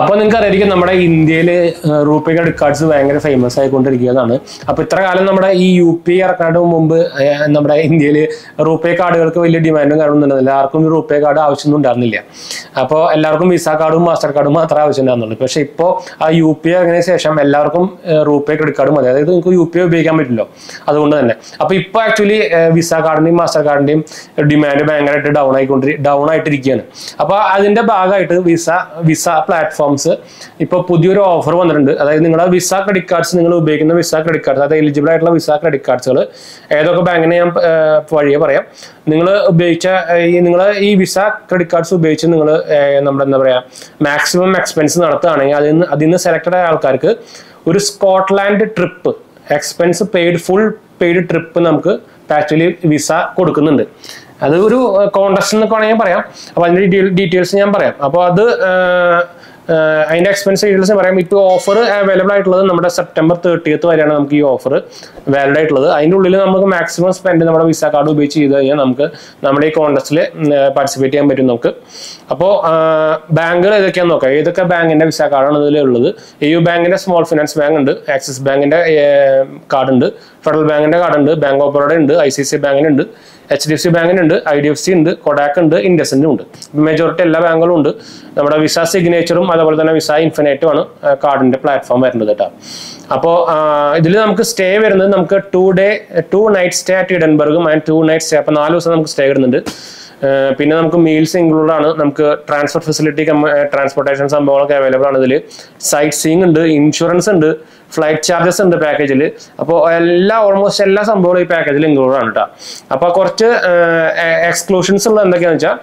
അപ്പോൾ നിങ്ങൾക്ക് അറിയായിരിക്കും നമ്മുടെ ഇന്ത്യയിൽ റൂപേ ക്രെഡിറ്റ് കാർഡ്സ് ഭയങ്കര ഫേമസ് ആയിക്കൊണ്ടിരിക്കുന്നതാണ് അപ്പോൾ ഇത്ര കാലം നമ്മുടെ ഈ യു പി ഇറക്കുന്നതിന് മുമ്പ് ഏർ, നമ്മുടെ ഇന്ത്യയിൽ റൂപേ കാർഡുകൾക്ക് വലിയ ഡിമാൻഡും കാണുന്നുണ്ടായിരുന്നില്ല ആർക്കും റൂപേ കാർഡ് ആവശ്യമൊന്നും ഉണ്ടായിരുന്നില്ല അപ്പോൾ എല്ലാവർക്കും വിസ കാർഡും മാസ്റ്റർ കാർഡും മാത്രമേ ആവശ്യം ഉണ്ടായിരുന്നുള്ളൂ പക്ഷേ ഇപ്പോൾ ആ യു പി ഇറങ്ങിയതിന് ശേഷം എല്ലാവർക്കും റൂപേ ക്രെഡിറ്റ് കാർഡ് മതി അതായത് നിങ്ങൾക്ക് യു പി ഉപയോഗിക്കാൻ പറ്റില്ലോ അതുകൊണ്ട് തന്നെ അപ്പോൾ ഇപ്പോൾ ആക്ച്വലി വിസ കാർഡിന്റെയും മാസ്റ്റർ കാർഡിന്റെയും ഡിമാൻഡ് ഭയങ്കരമായിട്ട് ഡൗൺ ആയിക്കൊണ്ടിരി ഡൗൺ ആയിട്ടിരിക്കുകയാണ് അപ്പോൾ അതിന്റെ ഭാഗമായിട്ട് വിസ വിസ പ്ലാറ്റ്ഫോംസ് ഇപ്പോൾ പുതിയൊരു ഓഫർ വന്നിട്ടുണ്ട് അതായത് നിങ്ങളുടെ വിസ ക്രെഡിറ്റ് കാർഡ്സ് നിങ്ങൾ ഉപയോഗിക്കുന്ന വിസ ക്രെഡിറ്റ് കാർഡ്സ് അതായത് എലിജിബിൾ ആയിട്ടുള്ള വിസ ക്രെഡിറ്റ് കാർഡ്സുകൾ ഏതൊക്കെ ബാങ്കിനെ ഞാൻ ഏർ, വഴിയെ പറയാം നിങ്ങൾ ഉപയോഗിച്ച ഏർ, ഈ നിങ്ങൾ ഈ വിസ ക്രെഡിറ്റ് കാർഡ്സ് ഉപയോഗിച്ച് നിങ്ങൾ നമ്മുടെ എന്താ പറയുക മാക്സിമം എക്സ്പെൻസ് നടത്തുകയാണെങ്കിൽ അതിൽ നിന്ന് അതിൽ നിന്ന് സെലക്റ്റഡ് ആയ ആൾക്കാർക്ക് ഒരു Scotland trip expense paid full paid trip നമുക്ക് ആക്ച്വലി വിസ കൊടുക്കുന്നുണ്ട് അത് ഒരു കോണ്ടസ്റ്റ് എന്നൊക്കെ വേണമെങ്കിൽ പറയാം അപ്പോൾ അതിൻ്റെ ഡീറ്റെയിൽസ് ഞാൻ പറയാം അപ്പോൾ അത് ഏർ, ഏർ, അതിന്റെ എക്സ്പെൻസ് ഡീറ്റെയിൽസ് പറയാം ഇപ്പോൾ ഓഫർ അവൈലബിൾ ആയിട്ടുള്ളത് നമ്മുടെ സെപ്റ്റംബർ തേർട്ടിയത്ത് വരെയാണ് നമുക്ക് ഈ ഓഫർ വാലിഡ് ആയിട്ടുള്ളത് അതിൻ്റെ ഉള്ളിൽ നമുക്ക് മാക്സിമം സ്പെൻഡ് നമ്മുടെ വിസ കാർഡ് ഉപയോഗിച്ച് ചെയ്ത് കഴിഞ്ഞാൽ നമുക്ക് നമ്മുടെ ഈ കോണ്ടസ്റ്റിൽ പാർട്ടിസിപ്പേറ്റ് ചെയ്യാൻ പറ്റും നമുക്ക് അപ്പോൾ ബാങ്കുകൾ ഏതൊക്കെയാണെന്ന് നോക്കാം ഏതൊക്കെ ബാങ്കിന്റെ വിസ കാർഡാണ് ഇതിൽ ഉള്ളത് എ യു ബാങ്കിന്റെ സ്മോൾ ഫിനാൻസ് ബാങ്ക് ഉണ്ട് ആക്സിസ് ബാങ്കിന്റെ കാർഡ് ഉണ്ട് ഫെഡറൽ ബാങ്കിന്റെ കാർഡ് ഉണ്ട് ബാങ്ക് ഓഫ് ബറോഡ ഉണ്ട് ഐ സി സി ബാങ്കിനുണ്ട് എച്ച് ഡി എഫ് സി ബാങ്കിനുണ്ട് ഐ ഡി എഫ് സി ഉണ്ട് കൊഡാക്ക് ഉണ്ട് ഇൻഡസിനും ഉണ്ട് മെജോറിറ്റി എല്ലാ ബാങ്കുകളും ഉണ്ട് നമ്മുടെ വിസ സിഗ്നേച്ചറും അതുപോലെ തന്നെ വിസ ഇൻഫിനൈറ്റും ആണ് കാർഡിന്റെ പ്ലാറ്റ്ഫോം വരുന്നത് കേട്ടോ അപ്പോൾ ഇതിൽ നമുക്ക് സ്റ്റേ വരുന്നത് നമുക്ക് two day two night stay at ഇഡൻബർഗും ആൻഡ് ടു നൈറ്റ് സ്റ്റേ അപ്പോൾ നാല് ദിവസം നമുക്ക് സ്റ്റേ വരുന്നുണ്ട് ഏഹ് പിന്നെ നമുക്ക് മീൽസ് ഇൻക്ലൂഡ് ആണ് നമുക്ക് ട്രാൻസ്പോർട്ട് ഫെസിലിറ്റി ട്രാൻസ്പോർട്ടേഷൻ സംഭവങ്ങളൊക്കെ അവൈലബിൾ ആണ് ഇതിൽ സൈറ്റ് സീയിങ് ഉണ്ട് ഇൻഷുറൻസ് ഉണ്ട് ഫ്ലൈറ്റ് ചാർജസ് ഉണ്ട് പാക്കേജിൽ അപ്പോൾ എല്ലാ ഓൾമോസ്റ്റ് എല്ലാ സംഭവങ്ങളും ഈ പാക്കേജിൽ ഇൻക്ലൂഡ് ആണ് കേട്ടോ അപ്പോൾ കുറച്ച് എക്സ്ക്ലൂഷൻസ് ഉള്ള എന്തൊക്കെയാണെന്ന് വെച്ചാൽ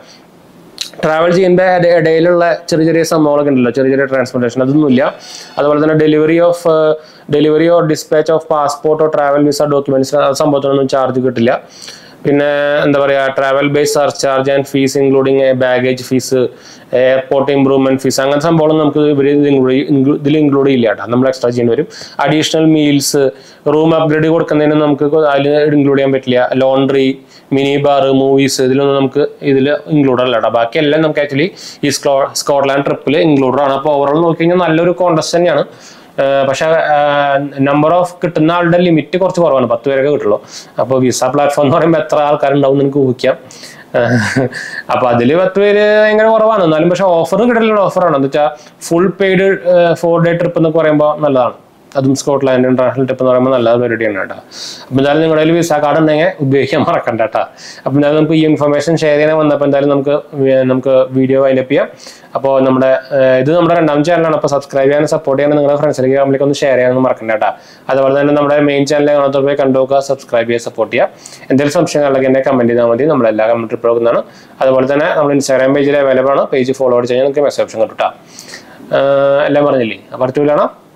ട്രാവൽ ചെയ്യുമ്പോൾ ഇടയിലുള്ള ചെറിയ ചെറിയ സംഭവങ്ങളൊക്കെ ഉണ്ടല്ലോ ചെറിയ ചെറിയ ട്രാൻസ്പോർട്ടേഷൻ അതൊന്നുമില്ല അതുപോലെ തന്നെ delivery of delivery or dispatch of passport or travel visa documents സംഭവത്തിനൊന്നും ചാർജ് കിട്ടില്ല പിന്നെ എന്താ പറയുക travel base surcharge and fees including baggage fees airport improvement fees അങ്ങനത്തെ സംഭവം നമുക്ക് ഇവർ ഇതിൽ ഇൻക്ലൂഡ് ചെയ്യില്ല കേട്ടോ നമ്മൾ എക്സ്ട്രാ ചെയ്യേണ്ടി വരും അഡീഷണൽ മീൽസ് റൂം അപ്ഗ്രേഡ് കൊടുക്കുന്നതിന് നമുക്ക് അതിൽ ഇൻക്ലൂഡ് ചെയ്യാൻ പറ്റില്ല ലോണ്ടറി മിനി ബാർ മൂവീസ് ഇതിലൊന്നും നമുക്ക് ഇതിൽ ഇൻക്ലൂഡ് അല്ല കേട്ടോ ബാക്കി എല്ലാം നമുക്ക് ആക്ച്വലി ഈ സ്കോ സ്കോട്ട്ലാൻഡ് ട്രിപ്പിൽ ഇൻക്ലൂഡഡ് ആണ് അപ്പോൾ ഓവറോൾ നോക്കി കഴിഞ്ഞാൽ നല്ലൊരു കോൺടസ്റ്റ് തന്നെയാണ് ഏഹ് പക്ഷെ നമ്പർ ഓഫ് കിട്ടുന്ന ആളുടെ ലിമിറ്റ് കുറച്ച് കുറവാണ് പത്ത് പേരൊക്കെ കിട്ടുള്ളൂ അപ്പോൾ വിസ പ്ലാറ്റ്ഫോം എന്ന് പറയുമ്പോൾ എത്ര ആൾക്കാരുണ്ടാവും എന്ന് എനിക്ക് ഊഹിക്കാം ഏഹ് അപ്പൊ അതിൽ പത്ത് പേര് ഭയങ്കര കുറവാണ് എന്നാലും പക്ഷെ ഓഫർ കിട്ടലുള്ള ഓഫറാണ് എന്ന് വെച്ചാൽ full paid four day trip എന്നൊക്കെ പറയുമ്പോൾ നല്ലതാണ് അതും സ്കോട്ട്ലാൻഡ് ഇന്റർനാഷണൽ ട്രിപ്പ് എന്ന് പറയുമ്പോൾ നല്ല പരിപാടിയാണ് കേട്ടോ അപ്പോൾ എന്തായാലും നിങ്ങളുടെ കയ്യിൽ വിസ കാർഡ് ഉണ്ടെങ്കിൽ ഉപയോഗിക്കാൻ മറക്കണ്ട കേട്ടോ അപ്പോൾ എന്തായാലും നമുക്ക് ഈ ഇൻഫർമേഷൻ ഷെയർ ചെയ്യാൻ വന്നപ്പോൾ എന്തായാലും നമുക്ക് വി- നമുക്ക് വീഡിയോ വൈൻഡപ്പ് ചെയ്യാം അപ്പോൾ നമ്മുടെ ഏഹ്, ഇത് നമ്മുടെ രണ്ടാം ചാനലാണ് അപ്പോൾ സബ്സ്ക്രൈബ് ചെയ്യാനും സപ്പോർട്ട് ചെയ്യാനും നിങ്ങളുടെ ഫ്രണ്ട്സിലേക്ക് കമ്മിലേക്ക് ഒന്ന് ഷെയർ ചെയ്യാനൊന്നും മറക്കണ്ട കേട്ടോ അതുപോലെ തന്നെ നമ്മുടെ മെയിൻ ചാനൽ കാണാത്ത പോയി കണ്ടുനോക്കുക സബ്സ്ക്രൈബ് ചെയ്യുക സപ്പോർട്ട് ചെയ്യുക എന്തെങ്കിലും സംശയങ്ങളിലൊക്കെ എന്നെ കമന്റ് ചെയ്താൽ മതി നമ്മുടെ എല്ലാ കമന്റ് റിപ്ലൈ കൊടുക്കുന്നതാണ് അതുപോലെ തന്നെ നമ്മുടെ ഇൻസ്റ്റാഗ്രാം പേജിൽ അവൈലബിൾ ആണ് പേജ് ഫോളോ ചെയ്ത് കഴിഞ്ഞാൽ നിങ്ങൾക്ക് മെസ്സേജ് ഓപ്ഷൻ കിട്ടും കേട്ടോ ഏഹ്, എല്ലാം പറഞ്ഞില്ലേ അപ്പോൾ അടുത്ത വീഡിയോ കാണാം